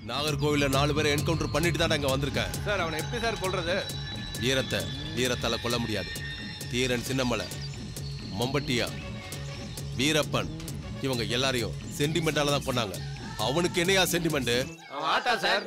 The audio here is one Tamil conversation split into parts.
நாகர்கோவில்ல நாலு பேரை என்கவுண்டர் பண்ணிட்டு தான் இங்க வந்திருக்கேன் சார் அவனை எப்படி சார் கொல்றது வீரத்தை வீரத்தால கொல்ல முடியாது தீரன் சின்னமலை மம்பட்டியா வீரப்பன் இவங்க எல்லாரையும் சென்டிமெண்டால தான் கொன்னாங்க அவனுக்கு என்னையா சென்டிமெண்ட் அவன் ஆட்டா சார்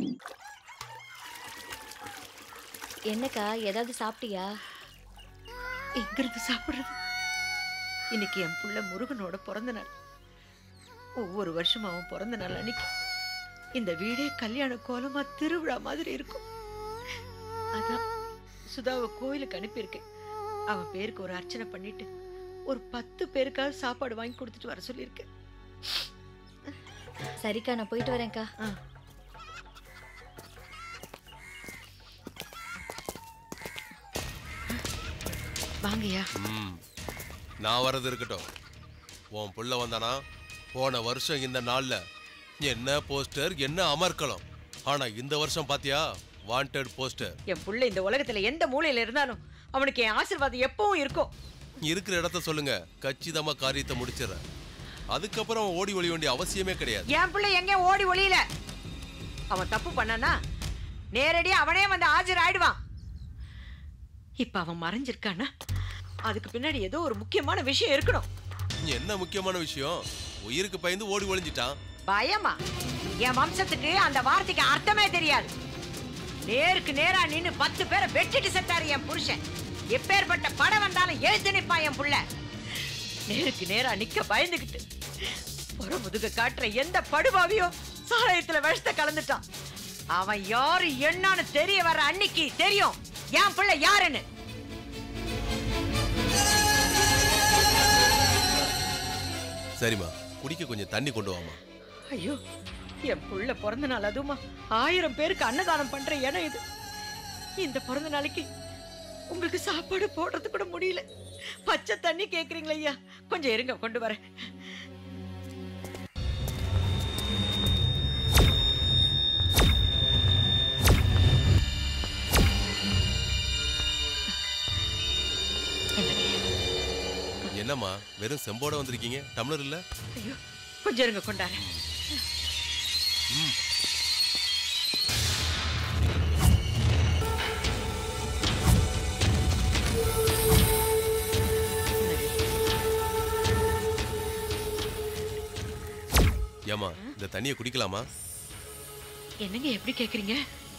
என்னக்கா ஏதாவது சாப்பிட்டியா எங்கிருந்து சாப்பிடுறது இன்னைக்கு என் புள்ள முருகனோட பிறந்த நாள் ஒவ்வொரு வருஷமும் அவன் பிறந்த நாள் அன்னைக்கு இந்த வீடே கல்யாண கோலமா திருவிழா மாதிரி இருக்கும் அதான் சுதாவை கோயிலுக்கு அனுப்பியிருக்கேன் அவன் பேருக்கு ஒரு அர்ச்சனை பண்ணிட்டு ஒரு பத்து பேருக்காவது சாப்பாடு வாங்கி கொடுத்துட்டு வர சொல்லியிருக்கேன் சரிக்கா நான் போயிட்டு வரேன்க்கா ஆ. வாங்கய்யா ம். நான் வர்றது இருக்கட்டும் உன் புள்ள வந்தானா போன வருஷம் இந்த நாள்ல என்ன போஸ்டர் என்ன அமர்க்கலாம் ஆனா இந்த வருஷம் பாத்தியா வாண்டட் போஸ்டர் என் புள்ள இந்த உலகத்துல எந்த மூலையில இருந்தாலும் அவனுக்கு என் ஆசீர்வாதம் எப்பவும் இருக்கும் இருக்கிற இடத்த சொல்லுங்க கச்சிதமா காரியத்தை முடிச்சிடறேன் அதுக்கப்புறம் அவன் ஓடி ஒளி வேண்டிய அவசியமே கிடையாது என் பிள்ளை எங்கேயும் ஓடி ஒளியல அவன் தப்பு பண்ணானா நேரடியா அவனே வந்து ஆஜர் ஆயிடுவான் இப்ப அவன் மறைஞ்சிருக்கானா அதுக்கு பின்னாடி ஏதோ ஒரு முக்கியமான விஷயம் இருக்கணும் என்ன முக்கியமான விஷயம் உயிருக்கு பயந்து ஓடி ஒளிஞ்சிட்டான் பயமா என் வம்சத்துக்கு அந்த வார்த்தைக்கு அர்த்தமே தெரியாது நேருக்கு நேரா நின்னு பத்து பேரை வெட்டிட்டு செத்தாரு என் புருஷன் எப்பேற்பட்ட படம் வந்தாலும் எழுத்து நிப்பான் என் புள்ள நேருக்கு நேரா நிக்க பயந்துகிட்டு புற முதுக காட்டுற எந்த படுபாவியோ சாராயத்துல விஷத்தை கலந்துட்டான் அவன் யாரு என்னன்னு தெரிய வர அன்னைக்கு தெரியும் என் புள்ள யாருன்னு சரிம்மா குடிக்க கொஞ்சம் தண்ணி கொண்டு வாமா ஐயோ என் புள்ள பிறந்த நாள் அதுவுமா ஆயிரம் பேருக்கு அன்னதானம் பண்ற இடம் இது இந்த பிறந்த நாளைக்கு உங்களுக்கு சாப்பாடு போடுறது கூட முடியல பச்சை தண்ணி கேக்குறீங்களா ஐயா கொஞ்சம் இருங்க கொண்டு வரேன் என்னம்மா வெறும் செம்போட வந்திருக்கீங்க டம்ளர் இல்ல ஐயோ கொஞ்சம் இருங்க கொண்டாரேன் ஏமா இந்த தண்ணியை குடிக்கலாமா என்னங்க எப்படி கேக்குறீங்க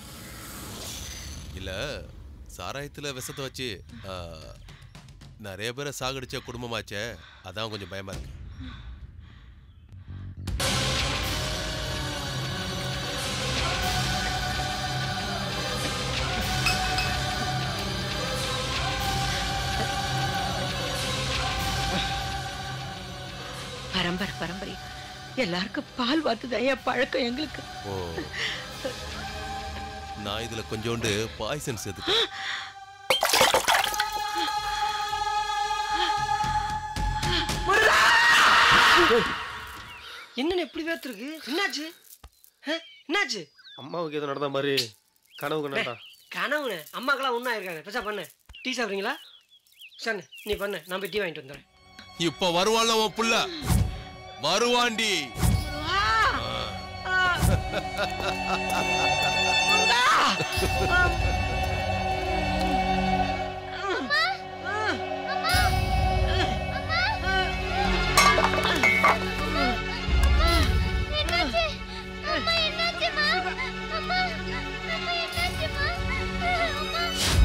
இல்ல சாராயத்துல விஷத்தை வச்சு ஆ, நிறைய பேரை சாகடிச்ச குடும்பமாச்சே அதான் கொஞ்சம் பயமா இருக்கு பரம்பரை பரம்பரை எல்லாருக்கும் பால் வாத்துது ஐயா பழக்கம் எங்களுக்கு ஓ நான் இதுல கொஞ்சோண்டு பாய்சன் சேர்த்துட்டேன் என்னன்னு எப்படி வேர்த்துருக்கு என்னாச்சு ஆ? என்னாச்சு அம்மாவுக்கு எதுவும் நடந்த மாதிரி கனவு கண்டா கனவுண்ணே அம்மாக்கெல்லாம் ஒன்றா இருக்காங்க பெருசா பண்ணு டீ சாப்பிட்றீங்களா சரி நீ பண்ணு நான் போய் டீ வாங்கிட்டு வந்துடுறேன் இப்ப வருவான்ல உன் புள்ள வருவாண்டி என்னாச்சு அம்மா என்னாச்சுமா அம்மா அம்மா என்னாச்சுமா அம்மா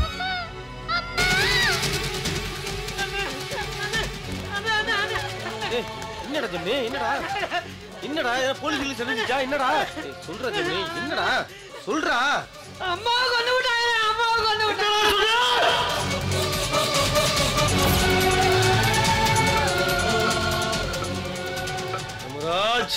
அம்மா அம்மா ஏய், என்னடா ஜம்மி என்னடா என்னடா ஏதாவது போலீஸ் கீலீஸ் தெரிஞ்சுச்சா என்னடா ஏய், சொல்றா ஜம்மி என்னடா சொல்றா அம்மா கொண்டு விட்டாங்க அம்மா கொண்டு விட்டாங்க ராஜ்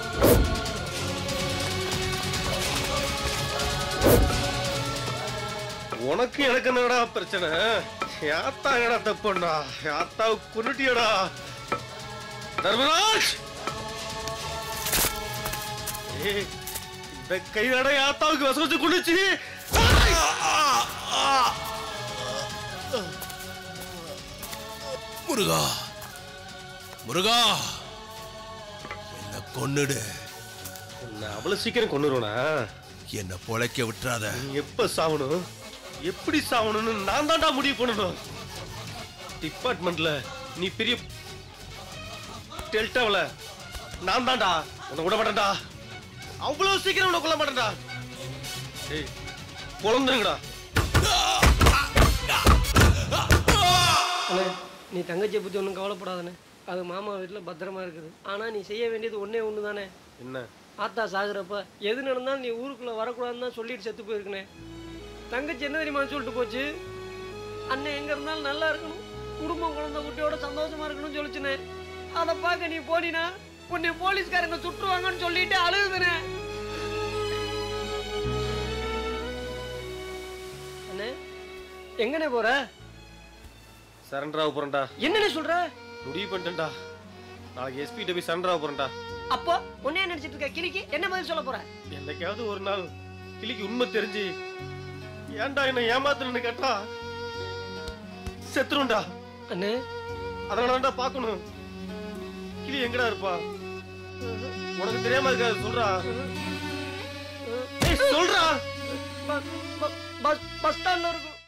உனக்கு எனக்கு என்னடா பிரச்சனை யாத்தா என்னடா தப்புண்டா யாத்தாவை கொண்டுட்டியடா தர்மராஜ் ஏய், இந்த கைதட யாத்தாவுக்கு வசம் வச்சு கொண்டுச்சு முருகா முருகா என்ன கொன்னுடு உன்னை அவ்வளவு சீக்கிரம் கொண்டுருவனா என்ன பொழைக்க விட்டுறாத நீ எப்ப சாவணும் எப்படி சாவணும்னு நான் தான்டா முடிவு பண்ணணும் டிபார்ட்மெண்ட்ல நீ பெரிய டெல்டாவில் நான் தான்டா உன்னை விட மாட்டேன்டா அவ்வளவு சீக்கிரம் உன்னை கொல்ல மாட்டேன்டா ஏய் குழந்தைங்கடா அண்ணே நீ தங்கச்சியை பற்றி ஒன்றும் கவலைப்படாதண்ணே அது மாமா வீட்டில் பத்திரமா இருக்குது ஆனால் நீ செய்ய வேண்டியது ஒன்றே ஒன்று தானே என்ன ஆத்தா சாகுறப்ப எது நடந்தாலும் நீ ஊருக்குள்ளே வரக்கூடாதுன்னு தான் சொல்லிட்டு செத்து போயிருக்கனே தங்கச்சி என்ன தெரியுமா சொல்லிட்டு போச்சு அண்ணன் எங்கே இருந்தாலும் நல்லா இருக்கணும் குடும்பம் குழந்தை குட்டியோட சந்தோஷமா இருக்கணும்னு சொல்லிச்சுனே அதை பார்க்க நீ போனினா உன்னை போலீஸ்காரங்க சுட்டுருவாங்கன்னு சொல்லிட்டு அழுகுதுனே அண்ணே எங்கண்ணே போற சரண்டர் ஆக போறேன்டா என்னண்ணே சொல்ற முடிவு பண்ணிட்டேன்டா நாளைக்கு எஸ்பி போய் சரண்டர் ஆக போறேன்டா அப்போ உன்னைய நினைச்சிட்டு இருக்க கிளிக்கு என்ன பதில் சொல்ல போற என்னைக்காவது ஒரு நாள் கிளிக்கு உண்மை தெரிஞ்சு ஏன்டா என்ன ஏமாத்துறன்னு கேட்டா செத்துருண்டா அண்ணே அதனாலடா பார்க்கணும் கிளி எங்கடா இருப்பா உனக்கு தெரியாம இருக்காது சொல்றா ஏய், சொல்றா பஸ் பஸ் பஸ் ஸ்டாண்ட்ல இருக்கும்